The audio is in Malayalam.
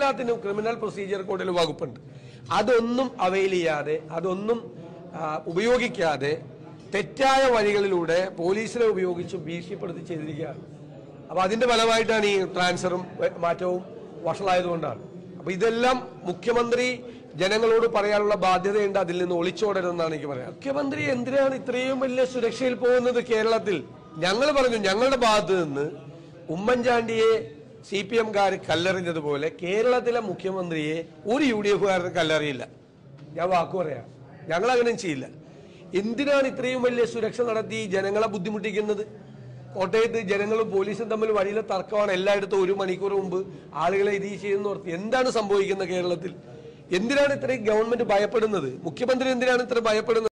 എല്ലാത്തിനും ക്രിമിനൽ പ്രൊസീജിയർ കോഡിൽ വകുപ്പുണ്ട് അതൊന്നും അവൈൽ ചെയ്യാതെ അതൊന്നും ആ, ഉപയോഗിക്കാതെ തെറ്റായ വഴികളിലൂടെ പോലീസിനെ ഉപയോഗിച്ച് ഭീഷണിപ്പെടുത്തി ചെയ്തിരിക്കുകയാണ് അപ്പൊ അതിന്റെ ഫലമായിട്ടാണ് ഈ ട്രാൻസ്ഫറും വ- മാറ്റവും വഷളായതുകൊണ്ടാണ് അപ്പൊ ഇതെല്ലാം മുഖ്യമന്ത്രി ജനങ്ങളോട് പറയാനുള്ള ബാധ്യതയുണ്ട് അതിൽ നിന്ന് ഒളിച്ചോടരുതെന്നാണ് എനിക്ക് പറയാം മുഖ്യമന്ത്രി എന്തിനാണ് ഇത്രയും വലിയ സുരക്ഷയിൽ പോകുന്നത് കേരളത്തിൽ ഞങ്ങൾ പറഞ്ഞു ഞങ്ങളുടെ ഭാഗത്ത് നിന്ന് ഉമ്മൻചാണ്ടിയെ സി പി എംകാർ കല്ലെറിഞ്ഞതുപോലെ കേരളത്തിലെ മുഖ്യമന്ത്രിയെ ഒരു യു ഡി എഫുകാരന് കല്ലെറിയില്ല ഞാൻ വാക്കു പറയാം ഞങ്ങൾ അങ്ങനെ ചെയ്യില്ല എന്തിനാണ് ഇത്രയും വലിയ സുരക്ഷ നടത്തി ജനങ്ങളെ ബുദ്ധിമുട്ടിക്കുന്നത് കോട്ടയത്ത് ജനങ്ങളും പോലീസും തമ്മിൽ വഴിയിലെ തർക്കമാണ് എല്ലായിടത്തും ഒരു മണിക്കൂർ മുമ്പ് ആളുകളെ ഇത് ചെയ്യുന്ന ഓർത്ത് എന്താണ് സംഭവിക്കുന്നത് കേരളത്തിൽ എന്തിനാണ് ഇത്രയും ഗവൺമെന്റ് ഭയപ്പെടുന്നത് മുഖ്യമന്ത്രി എന്തിനാണ് ഇത്ര ഭയപ്പെടുന്നത്